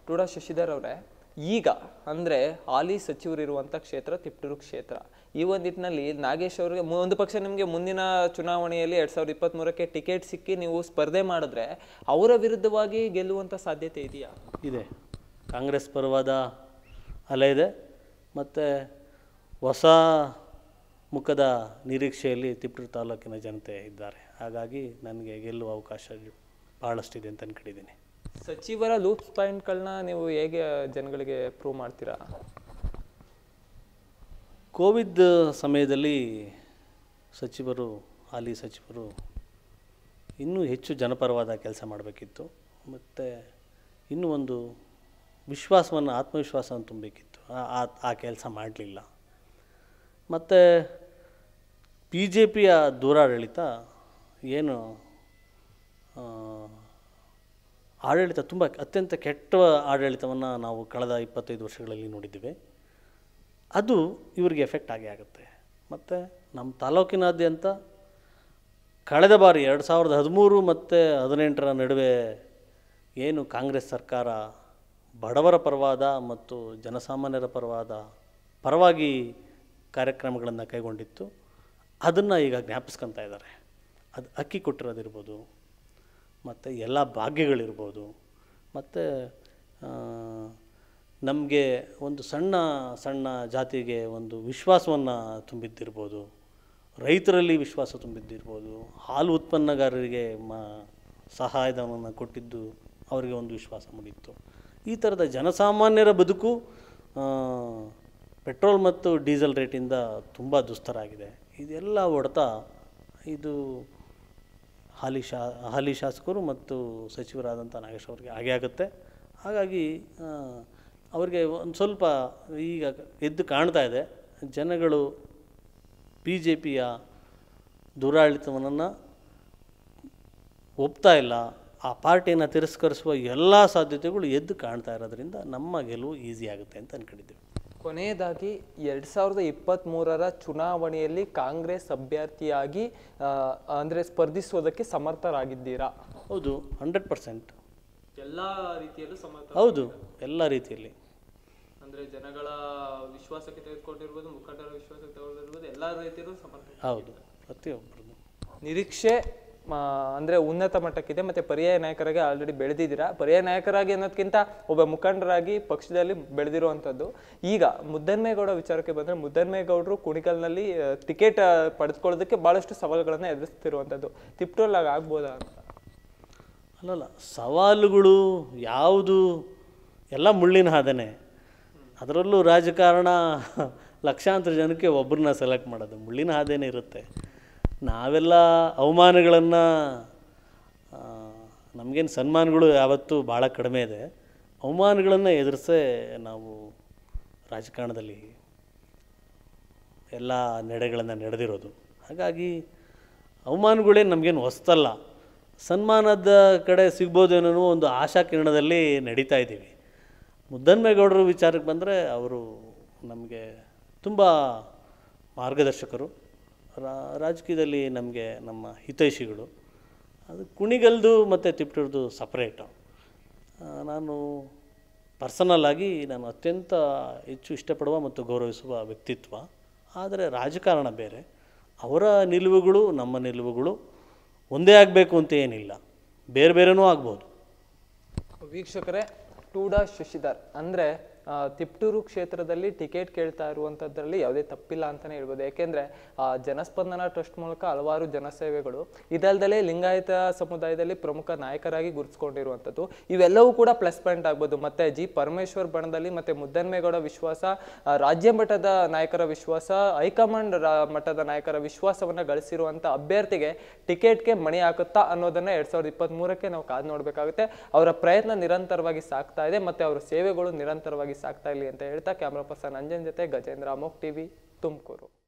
ಟೂಡಾ ಶಶಿಧರ್ ಅವರೇ ಈಗ ಅಂದ್ರೆ ಹಾಲಿ ಸಚಿವರಿರುವಂತ ಕ್ಷೇತ್ರ ತಿಪ್ಟೂರು ಕ್ಷೇತ್ರ ಈ ಒಂದು ನಿಟ್ಟಿನಲ್ಲಿ ನಾಗೇಶ್ ಅವರಿಗೆ ಮು- ಒಂದು ಪಕ್ಷ ನಿಮಗೆ ಮುಂದಿನ ಚುನಾವಣೆಯಲ್ಲಿ ಎರಡ್ ಸಾವಿರದ ಇಪ್ಪತ್ತ್ ಮೂರಕ್ಕೆ ಟಿಕೆಟ್ ಸಿಕ್ಕಿ ನೀವು ಸ್ಪರ್ಧೆ ಮಾಡಿದ್ರೆ ಅವರ ವಿರುದ್ಧವಾಗಿ ಗೆಲ್ಲುವಂತ ಸಾಧ್ಯತೆ ಇದೆಯಾ ಇದೆ ಕಾಂಗ್ರೆಸ್ ಪರವಾದ ಅಲೆ ಇದೆ ಮತ್ತು ಹೊಸ ಮುಖದ ನಿರೀಕ್ಷೆಯಲ್ಲಿ ತಿಪ್ಟೂರು ತಾಲೂಕಿನ ಜನತೆ ಇದ್ದಾರೆ ಹಾಗಾಗಿ ನನಗೆ ಗೆಲ್ಲುವ ಅವಕಾಶ ಭಾಳಷ್ಟಿದೆ ಅಂತ ಅನ್ಕೊಂಡಿದ್ದೀನಿ ಸಚಿವರ ಲೂಪ್ಸ್ ಪಾಯಿಂಟ್ಗಳನ್ನ ನೀವು ಹೇಗೆ ಜನಗಳಿಗೆ ಪ್ರೂವ್ ಮಾಡ್ತೀರಾ ಕೋವಿಡ್ ಸಮಯದಲ್ಲಿ ಸಚಿವರು ಹಾಲಿ ಸಚಿವರು ಇನ್ನೂ ಹೆಚ್ಚು ಜನಪರವಾದ ಕೆಲಸ ಮಾಡಬೇಕಿತ್ತು ಮತ್ತು ಇನ್ನೂ ಒಂದು ವಿಶ್ವಾಸವನ್ನು ಆತ್ಮವಿಶ್ವಾಸವನ್ನು ತುಂಬಬೇಕಿತ್ತು ಆ- ಆ ಆ ಕೆಲಸ ಮಾಡಲಿಲ್ಲ ಮತ್ತು ಬಿ ಜೆ ಪಿಯ ದೂರಾಡಳಿತ ಏನು ಆ, ಆಡಳಿತ ತುಂಬ ಅತ್ಯಂತ ಕೆಟ್ಟ ಆಡಳಿತವನ್ನು ನಾವು ಕಳೆದ ಇಪ್ಪತ್ತೈದು ವರ್ಷಗಳಲ್ಲಿ ನೋಡಿದ್ದೇವೆ ಅದು ಇವರಿಗೆ ಎಫೆಕ್ಟ್ ಆಗೇ ಆಗುತ್ತೆ ಮತ್ತು ನಮ್ಮ ತಾಲೂಕಿನಾದ್ಯಂತ ಕಳೆದ ಬಾರಿ ಎರಡು ಸಾವಿರದ ಹದಿಮೂರು ಮತ್ತು ಹದಿನೆಂಟರ ನಡುವೆ ಏನು ಕಾಂಗ್ರೆಸ್ ಸರ್ಕಾರ ಬಡವರ ಪರವಾದ ಮತ್ತು ಜನಸಾಮಾನ್ಯರ ಪರವಾದ ಪರವಾಗಿ ಕಾರ್ಯಕ್ರಮಗಳನ್ನು ಕೈಗೊಂಡಿತ್ತು ಅದನ್ನು ಈಗ ಜ್ಞಾಪಿಸ್ಕೊತಾ ಇದ್ದಾರೆ ಅದು ಅಕ್ಕಿ ಕೊಟ್ಟಿರೋದಿರ್ಬೋದು ಮತ್ತು ಎಲ್ಲ ಭಾಗ್ಯಗಳಿರ್ಬೋದು ಮತ್ತು ನಮಗೆ ಒಂದು ಸಣ್ಣ ಸಣ್ಣ ಜಾತಿಗೆ ಒಂದು ವಿಶ್ವಾಸವನ್ನು ತುಂಬಿದ್ದಿರ್ಬೋದು ರೈತರಲ್ಲಿ ವಿಶ್ವಾಸ ತುಂಬಿದ್ದಿರ್ಬೋದು ಹಾಲು ಉತ್ಪನ್ನಗಾರರಿಗೆ ಮ ಸಹಾಯಧನವನ್ನು ಕೊಟ್ಟಿದ್ದು ಅವರಿಗೆ ಒಂದು ವಿಶ್ವಾಸ ಮೂಡಿತ್ತು ಈ ಥರದ ಜನಸಾಮಾನ್ಯರ ಬದುಕು ಆ, ಪೆಟ್ರೋಲ್ ಮತ್ತು ಡೀಸೆಲ್ ರೇಟಿಂದ ತುಂಬ ದುಸ್ತರಾಗಿದೆ ಇದೆಲ್ಲ ಹೊಡೆತ ಇದು ಹಾಲಿ ಶಾ ಹಾಲಿ ಶಾಸಕರು ಮತ್ತು ಸಚಿವರಾದಂಥ ನಾಗೇಶ್ ಅವರಿಗೆ ಹಾಗೆ ಆಗುತ್ತೆ ಹಾಗಾಗಿ ಆ, ಅವರಿಗೆ ಒಂದು ಸ್ವಲ್ಪ ಈಗ ಎದ್ದು ಕಾಣ್ತಾ ಇದೆ ಜನಗಳು ಬಿ ಜೆ ಪಿಯ ದುರಾಡಳಿತವನ್ನು ಒಪ್ತಾ ಇಲ್ಲ ಆ ಪಾರ್ಟಿಯನ್ನು ತಿರಸ್ಕರಿಸುವ ಎಲ್ಲ ಸಾಧ್ಯತೆಗಳು ಎದ್ದು ಕಾಣ್ತಾ ಇರೋದ್ರಿಂದ ನಮ್ಮ ಗೆಲುವು ಈಸಿ ಆಗುತ್ತೆ ಅಂತ ಅಂದ್ಕೊಂಡಿದ್ದೀವಿ ಕೊನೆಯದಾಗಿ ಎರಡ್ ಸಾವಿರದ ಇಪ್ಪತ್ತ್ ಮೂರರ ಚುನಾವಣೆಯಲ್ಲಿ ಕಾಂಗ್ರೆಸ್ ಅಭ್ಯರ್ಥಿಯಾಗಿ ಆ, ಅಂದ್ರೆ ಸ್ಪರ್ಧಿಸೋದಕ್ಕೆ ಸಮರ್ಥರಾಗಿದ್ದೀರಾ ಹೌದು ಹಂಡ್ರೆಡ್ ಪರ್ಸೆಂಟ್ ಎಲ್ಲಾ ರೀತಿಯಲ್ಲೂ ಸಮರ್ಥ ಹೌದು ಎಲ್ಲ ರೀತಿಯಲ್ಲಿ ಅಂದ್ರೆ ಜನಗಳ ವಿಶ್ವಾಸಕ್ಕೆ ತೆಗೆದುಕೊಂಡಿರ್ಬೋದು ಮುಖಂಡರ ವಿಶ್ವಾಸಕ್ಕೆ ತೆಗೆದುಕೊಂಡಿರ್ಬೋದು ಎಲ್ಲಾ ರೀತಿಯಲ್ಲೂ ಸಮರ್ಥ ಹೌದು ಪ್ರತಿಯೊಬ್ಬರದ್ದು ನಿರೀಕ್ಷೆ ಆ, ಅಂದ್ರೆ ಉನ್ನತ ಮಟ್ಟಕ್ಕಿದೆ ಮತ್ತೆ ಪರ್ಯಾಯ ನಾಯಕರಾಗಿ ಆಲ್ರೆಡಿ ಬೆಳೆದಿದ್ದೀರಾ ಪರ್ಯಾಯ ನಾಯಕರಾಗಿ ಅನ್ನೋದಕ್ಕಿಂತ ಒಬ್ಬ ಮುಖಂಡರಾಗಿ ಪಕ್ಷದಲ್ಲಿ ಬೆಳೆದಿರುವಂಥದ್ದು ಈಗ ಮುದ್ದನ್ಮೇಗೌಡ ವಿಚಾರಕ್ಕೆ ಬಂದ್ರೆ ಮುದ್ದನ್ಮೇಗೌಡರು ಕುಣಿಗಲ್ನಲ್ಲಿ ಟಿಕೆಟ್ ಪಡೆದುಕೊಳ್ಳೋದಕ್ಕೆ ಬಹಳಷ್ಟು ಸವಾಲುಗಳನ್ನ ಎದುರಿಸ್ತಿರುವಂಥದ್ದು ತಿಪ್ಟೂರ್ಲಾಗ ಆಗ್ಬೋದಾ ಅಂತ ಅಲ್ಲಲ್ಲ ಸವಾಲುಗಳು ಯಾವುದು ಎಲ್ಲ ಮುಳ್ಳಿನ ಹಾದನೆ ಅದರಲ್ಲೂ ರಾಜಕಾರಣ ಲಕ್ಷಾಂತರ ಜನಕ್ಕೆ ಒಬ್ಬರನ್ನ ಸೆಲೆಕ್ಟ್ ಮಾಡೋದು ಮುಳ್ಳಿನ ಹಾದೇನೆ ಇರುತ್ತೆ ನಾವೆಲ್ಲ ಅವಮಾನಗಳನ್ನು ನಮಗೇನು ಸನ್ಮಾನಗಳು ಯಾವತ್ತೂ ಭಾಳ ಕಡಿಮೆ ಇದೆ ಅವಮಾನಗಳನ್ನು ಎದುರಿಸೇ ನಾವು ರಾಜಕಾರಣದಲ್ಲಿ ಎಲ್ಲ ನಡೆಗಳನ್ನು ನಡೆದಿರೋದು ಹಾಗಾಗಿ ಅವಮಾನಗಳೇ ನಮಗೇನು ಹೊಸ್ತಲ್ಲ ಸನ್ಮಾನದ ಕಡೆ ಸಿಗ್ಬೋದೇನೋ ಅನ್ನೋ ಒಂದು ಆಶಾಕಿರಣದಲ್ಲಿ ನಡೀತಾ ಇದ್ದೀವಿ ಮುದ್ದನ್ಮೇಗೌಡರು ವಿಚಾರಕ್ಕೆ ಬಂದರೆ ಅವರು ನಮಗೆ ತುಂಬ ಮಾರ್ಗದರ್ಶಕರು ರಾ- ರಾಜಕೀಯದಲ್ಲಿ ನಮಗೆ ನಮ್ಮ ಹಿತೈಷಿಗಳು ಅದು ಕುಣಿಗಲ್ದು ಮತ್ತು ತಿಪ್ಟೂರ್ದು ಸಪ್ರೇಟು ನಾನು ಪರ್ಸನಲ್ ಆಗಿ ನಾನು ಅತ್ಯಂತ ಹೆಚ್ಚು ಇಷ್ಟಪಡುವ ಮತ್ತು ಗೌರವಿಸುವ ವ್ಯಕ್ತಿತ್ವ ಆದರೆ ರಾಜಕಾರಣ ಬೇರೆ ಅವರ ನಿಲುವುಗಳು ನಮ್ಮ ನಿಲುವುಗಳು ಒಂದೇ ಆಗಬೇಕು ಅಂತ ಏನಿಲ್ಲ ಬೇರೆ ಬೇರೆನೂ ಆಗ್ಬೋದು ವೀಕ್ಷಕರೇ ಟೂಡಾ ಶಶಿಧರ್ ಅಂದ್ರೆ ಆ, ತಿಪ್ಟೂರು ಕ್ಷೇತ್ರದಲ್ಲಿ ಟಿಕೆಟ್ ಕೇಳ್ತಾ ಇರುವಂಥದ್ರಲ್ಲಿ ಯಾವುದೇ ತಪ್ಪಿಲ್ಲ ಅಂತಾನೆ ಹೇಳ್ಬೋದು ಯಾಕೆಂದ್ರೆ ಆ, ಜನಸ್ಪಂದನ ಟ್ರಸ್ಟ್ ಮೂಲಕ ಹಲವಾರು ಜನಸೇವೆಗಳು ಇದಲ್ದಲೇ ಲಿಂಗಾಯತ ಸಮುದಾಯದಲ್ಲಿ ಪ್ರಮುಖ ನಾಯಕರಾಗಿ ಗುರುತಿಸ್ಕೊಂಡಿರುವಂಥದ್ದು ಇವೆಲ್ಲವೂ ಕೂಡ ಪ್ಲಸ್ ಪಾಯಿಂಟ್ ಆಗ್ಬೋದು ಮತ್ತೆ ಜಿ ಪರಮೇಶ್ವರ್ ಬಣದಲ್ಲಿ ಮತ್ತೆ ಮುದ್ದನ್ಮೇಗೌಡ ವಿಶ್ವಾಸ ಆ, ರಾಜ್ಯ ಮಟ್ಟದ ನಾಯಕರ ವಿಶ್ವಾಸ ಹೈಕಮಾಂಡ್ ರಾ- ಮಟ್ಟದ ನಾಯಕರ ವಿಶ್ವಾಸವನ್ನ ಗಳಿಸಿರುವಂತ ಅಭ್ಯರ್ಥಿಗೆ ಟಿಕೆಟ್ಗೆ ಮಣಿ ಹಾಕುತ್ತಾ ಅನ್ನೋದನ್ನ ಎರಡ್ ಸಾವಿರದ ಇಪ್ಪತ್ತ್ ಮೂರಕ್ಕೆ ನಾವು ಕಾದು ನೋಡ್ಬೇಕಾಗುತ್ತೆ ಅವರ ಪ್ರಯತ್ನ ನಿರಂತರವಾಗಿ ಸಾಗ್ತಾ ಇದೆ ಮತ್ತೆ ಅವರ ಸೇವೆಗಳು ನಿರಂತರವಾಗಿ ಸಾಗ್ತಾ ಇರಲಿ ಅಂತ ಹೇಳ್ತಾ ಕ್ಯಾಮ್ರಾ ಪರ್ಸನ್ ಅಂಜನ್ ಜೊತೆ ಗಜೇಂದ್ರ ಅಮೋಕ್ ಟಿವಿ ತುಮಕೂರು